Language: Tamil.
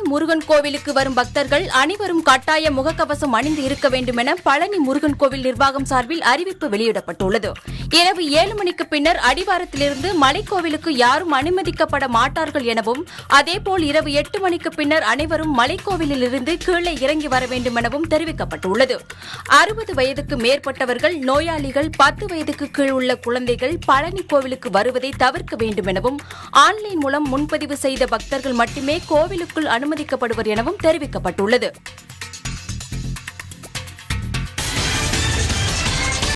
முருகன் கோவிலுக்கு வரும் பக்தர்கள் அனைவரும் கட்டாய முகக்கவசம் அணிந்து இருக்க வேண்டும் என பழனி முருகன் கோவில் நிர்வாகம் சார்பில் அறிவிப்பு வெளியிடப்பட்டுள்ளது இரவு ஏழு மணிக்கு பின்னர் அடிவாரத்திலிருந்து மலைக்கோவிலுக்கு யாரும் அனுமதிக்கப்பட மாட்டார்கள் எனவும் அதேபோல் இரவு எட்டு மணிக்கு பின்னர் அனைவரும் மலைக்கோவிலில் இருந்து கீழே இறங்கி வர வேண்டும் எனவும் தெரிவிக்கப்பட்டுள்ளது அறுபது வயதுக்கு மேற்பட்டவர்கள் நோயாளிகள் பத்து வயதுக்கு கீழ் உள்ள குழந்தைகள் பழனி கோவிலுக்கு வருவதை தவிர்க்க வேண்டும் எனவும் ஆன்லைன் மூலம் முன்பதிவு செய்த பக்தர்கள் மட்டுமே கோவிலுக்குள் அனுமதிக்கப்படுவர் எனவும் தெரிவிக்கப்பட்டுள்ளது